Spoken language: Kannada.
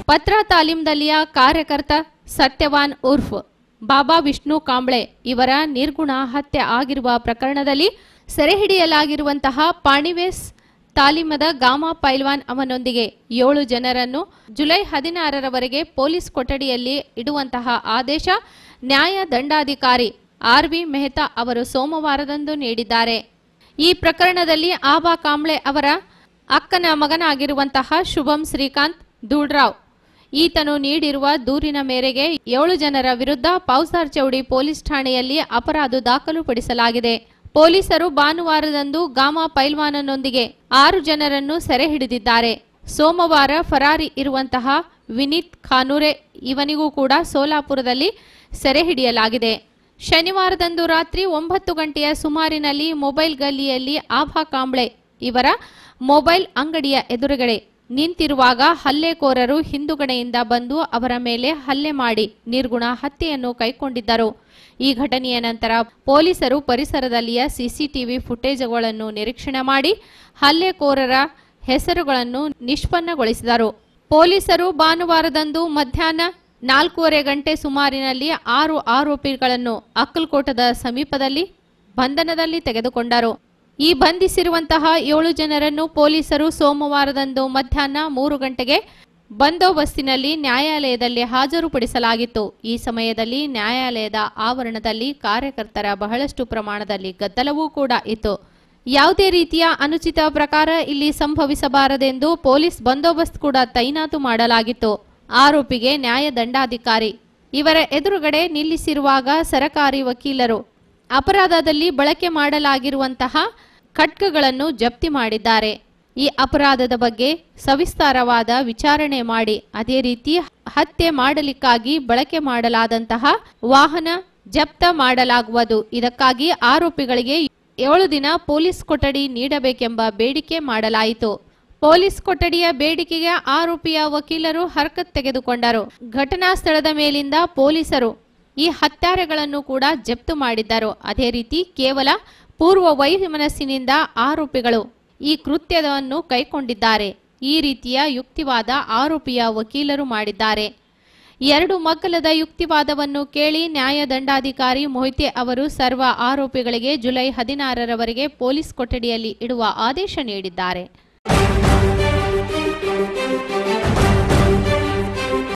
ಪತ್ರ ತಾಲೀಮ್ದಲ್ಲಿಯ ಕಾರ್ಯಕರ್ತ ಸತ್ಯವಾನ್ ಉರ್ಫ್ ಬಾಬಾ ವಿಷ್ಣು ಕಾಂಬ್ಳೆ ಇವರ ನಿರ್ಗುಣ ಹತ್ಯೆ ಆಗಿರುವ ಪ್ರಕರಣದಲ್ಲಿ ಸೆರೆಹಿಡಿಯಲಾಗಿರುವಂತಹ ಪಾಣಿವೇಸ್ ತಾಲೀಮದ ಗಾಮಾ ಪೈಲ್ವಾನ್ ಅವನೊಂದಿಗೆ ಏಳು ಜನರನ್ನು ಜುಲೈ ಹದಿನಾರರವರೆಗೆ ಪೊಲೀಸ್ ಕೊಠಡಿಯಲ್ಲಿ ಇಡುವಂತಹ ಆದೇಶ ನ್ಯಾಯ ದಂಡಾಧಿಕಾರಿ ಆರ್ ವಿ ಮೆಹ್ತಾ ಅವರು ಸೋಮವಾರದಂದು ನೀಡಿದ್ದಾರೆ ಈ ಪ್ರಕರಣದಲ್ಲಿ ಆಬಾ ಕಾಂಬ್ಳೆ ಅವರ ಅಕ್ಕನ ಮಗನಾಗಿರುವಂತಹ ಶುಭಂ ಶ್ರೀಕಾಂತ್ ದೂಡ್ರಾವ್ ಈತನು ನೀಡಿರುವ ದೂರಿನ ಮೇರೆಗೆ ಏಳು ಜನರ ವಿರುದ್ಧ ಪೌಸಾರ್ ಚೌಡಿ ಪೊಲೀಸ್ ಠಾಣೆಯಲ್ಲಿ ಅಪರಾಧ ದಾಖಲುಪಡಿಸಲಾಗಿದೆ ಪೊಲೀಸರು ಭಾನುವಾರದಂದು ಗಾಮಾ ಪೈಲ್ವಾನನೊಂದಿಗೆ ಆರು ಜನರನ್ನು ಸೆರೆ ಹಿಡಿದಿದ್ದಾರೆ ಸೋಮವಾರ ಫರಾರಿ ಇರುವಂತಹ ವಿನೀತ್ ಖಾನೂರೆ ಇವನಿಗೂ ಕೂಡ ಸೋಲಾಪುರದಲ್ಲಿ ಸೆರೆ ಹಿಡಿಯಲಾಗಿದೆ ಶನಿವಾರದಂದು ರಾತ್ರಿ ಒಂಬತ್ತು ಗಂಟೆಯ ಸುಮಾರಿನಲ್ಲಿ ಮೊಬೈಲ್ ಗಲ್ಲಿಯಲ್ಲಿ ಆಭಾ ಕಾಂಬ್ಳೆ ಇವರ ಮೊಬೈಲ್ ಅಂಗಡಿಯ ಎದುರುಗಡೆ ನಿಂತಿರುವಾಗ ಹಲ್ಲೆಕೋರರು ಹಿಂದುಗಡೆಯಿಂದ ಬಂದು ಅವರ ಮೇಲೆ ಹಲ್ಲೆ ಮಾಡಿ ನಿರ್ಗುಣ ಹತ್ಯೆಯನ್ನು ಕೈಗೊಂಡಿದ್ದರು ಈ ಘಟನೆಯ ನಂತರ ಪೊಲೀಸರು ಪರಿಸರದಲ್ಲಿಯ ಸಿಸಿಟಿವಿ ಫುಟೇಜ್ಗಳನ್ನು ನಿರೀಕ್ಷಣೆ ಮಾಡಿ ಹಲ್ಲೆಕೋರರ ಹೆಸರುಗಳನ್ನು ನಿಷ್ಪನ್ನಗೊಳಿಸಿದರು ಪೊಲೀಸರು ಭಾನುವಾರದಂದು ಮಧ್ಯಾಹ್ನ ನಾಲ್ಕೂವರೆ ಗಂಟೆ ಸುಮಾರಿನಲ್ಲಿ ಆರು ಆರೋಪಿಗಳನ್ನು ಅಕ್ಕಲ್ಕೋಟದ ಸಮೀಪದಲ್ಲಿ ಬಂಧನದಲ್ಲಿ ತೆಗೆದುಕೊಂಡರು ಈ ಬಂಧಿಸಿರುವಂತಹ ಏಳು ಜನರನ್ನು ಪೊಲೀಸರು ಸೋಮವಾರದಂದು ಮಧ್ಯಾಹ್ನ ಮೂರು ಗಂಟೆಗೆ ಬಂದೋಬಸ್ತಿನಲ್ಲಿ ನ್ಯಾಯಾಲಯದಲ್ಲಿ ಹಾಜರುಪಡಿಸಲಾಗಿತ್ತು ಈ ಸಮಯದಲ್ಲಿ ನ್ಯಾಯಾಲಯದ ಆವರಣದಲ್ಲಿ ಕಾರ್ಯಕರ್ತರ ಬಹಳಷ್ಟು ಪ್ರಮಾಣದಲ್ಲಿ ಗದ್ದಲವೂ ಕೂಡ ಇತ್ತು ಯಾವುದೇ ರೀತಿಯ ಅನುಚಿತ ಪ್ರಕಾರ ಇಲ್ಲಿ ಸಂಭವಿಸಬಾರದೆಂದು ಪೊಲೀಸ್ ಬಂದೋಬಸ್ತ್ ಕೂಡ ತೈನಾತು ಮಾಡಲಾಗಿತ್ತು ಆರೋಪಿಗೆ ನ್ಯಾಯ ದಂಡಾಧಿಕಾರಿ ಇವರ ಎದುರುಗಡೆ ನಿಲ್ಲಿಸಿರುವಾಗ ಸರಕಾರಿ ವಕೀಲರು ಅಪರಾಧದಲ್ಲಿ ಬಳಕೆ ಮಾಡಲಾಗಿರುವಂತಹ ಖಡ್ಗಗಳನ್ನು ಜಪ್ತಿ ಮಾಡಿದ್ದಾರೆ ಈ ಅಪರಾಧದ ಬಗ್ಗೆ ಸವಿಸ್ತಾರವಾದ ವಿಚಾರಣೆ ಮಾಡಿ ಅದೇ ರೀತಿ ಹತ್ಯೆ ಮಾಡಲಿಕ್ಕಾಗಿ ಬಳಕೆ ಮಾಡಲಾದಂತಹ ವಾಹನ ಜಪ್ತ ಮಾಡಲಾಗುವುದು ಇದಕ್ಕಾಗಿ ಆರೋಪಿಗಳಿಗೆ ಏಳು ದಿನ ಪೊಲೀಸ್ ಕೊಠಡಿ ನೀಡಬೇಕೆಂಬ ಬೇಡಿಕೆ ಮಾಡಲಾಯಿತು ಪೊಲೀಸ್ ಕೊಠಡಿಯ ಬೇಡಿಕೆಗೆ ಆರೋಪಿಯ ವಕೀಲರು ಹರಕತ್ ತೆಗೆದುಕೊಂಡರು ಘಟನಾ ಸ್ಥಳದ ಮೇಲಿಂದ ಪೊಲೀಸರು ಈ ಹತ್ಯಾರೆಗಳನ್ನು ಕೂಡ ಜಪ್ತು ಮಾಡಿದ್ದರು ಅದೇ ರೀತಿ ಕೇವಲ ಪೂರ್ವ ವೈಮನಸ್ಸಿನಿಂದ ಆರೋಪಿಗಳು ಈ ಕೃತ್ಯವನ್ನು ಕೈಗೊಂಡಿದ್ದಾರೆ ಈ ರೀತಿಯ ಯುಕ್ತಿವಾದ ಆರೋಪಿಯ ವಕೀಲರು ಮಾಡಿದ್ದಾರೆ ಎರಡು ಮಗ್ಗಲದ ಯುಕ್ತಿವಾದವನ್ನು ಕೇಳಿ ನ್ಯಾಯ ದಂಡಾಧಿಕಾರಿ ಮೊಹಿತೆ ಅವರು ಸರ್ವ ಆರೋಪಿಗಳಿಗೆ ಜುಲೈ ಹದಿನಾರರವರೆಗೆ ಪೊಲೀಸ್ ಕೊಠಡಿಯಲ್ಲಿ ಇಡುವ ಆದೇಶ ನೀಡಿದ್ದಾರೆ